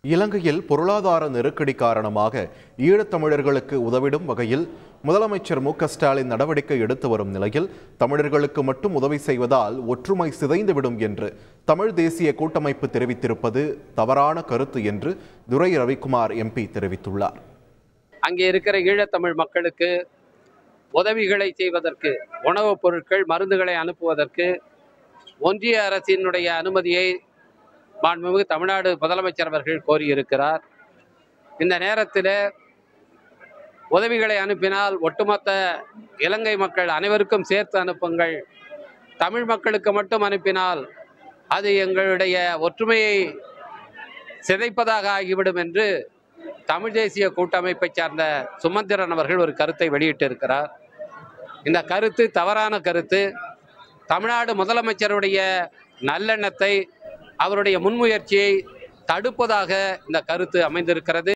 இலங்கையில் பொருளாதார நெருக்கடி காரணமாக ஈழத்தமிழர்களுக்கு உதவிடும் வகையில் முதலமைச்சர் மு க ஸ்டாலின் நடவடிக்கை எடுத்து வரும் நிலையில் தமிழர்களுக்கு மட்டும் உதவி செய்வதால் ஒற்றுமை சிதைந்துவிடும் என்று தமிழ் தேசிய கூட்டமைப்பு தெரிவித்திருப்பது தவறான கருத்து என்று துரை ரவிக்குமார் எம்பி தெரிவித்துள்ளார் அங்கே இருக்கிற ஈழத்தமிழ் மக்களுக்கு உதவிகளை செய்வதற்கு உணவுப் பொருட்கள் மருந்துகளை அனுப்புவதற்கு ஒன்றிய அரசினுடைய அனுமதியை மாண்புமிகு தமிழ்நாடு முதலமைச்சர் அவர்கள் கோரியிருக்கிறார் இந்த நேரத்தில் உதவிகளை அனுப்பினால் ஒட்டுமொத்த இலங்கை மக்கள் அனைவருக்கும் சேர்த்து அனுப்புங்கள் தமிழ் மக்களுக்கு மட்டும் அனுப்பினால் அது எங்களுடைய ஒற்றுமையை சிதைப்பதாக ஆகிவிடும் என்று தமிழ் தேசிய கூட்டமைப்பை சார்ந்த சுமந்திரன் அவர்கள் ஒரு கருத்தை வெளியிட்டிருக்கிறார் இந்த கருத்து தவறான கருத்து தமிழ்நாடு முதலமைச்சருடைய நல்லெண்ணத்தை அவருடைய முன்முயற்சியை தடுப்பதாக இந்த கருத்து அமைந்திருக்கிறது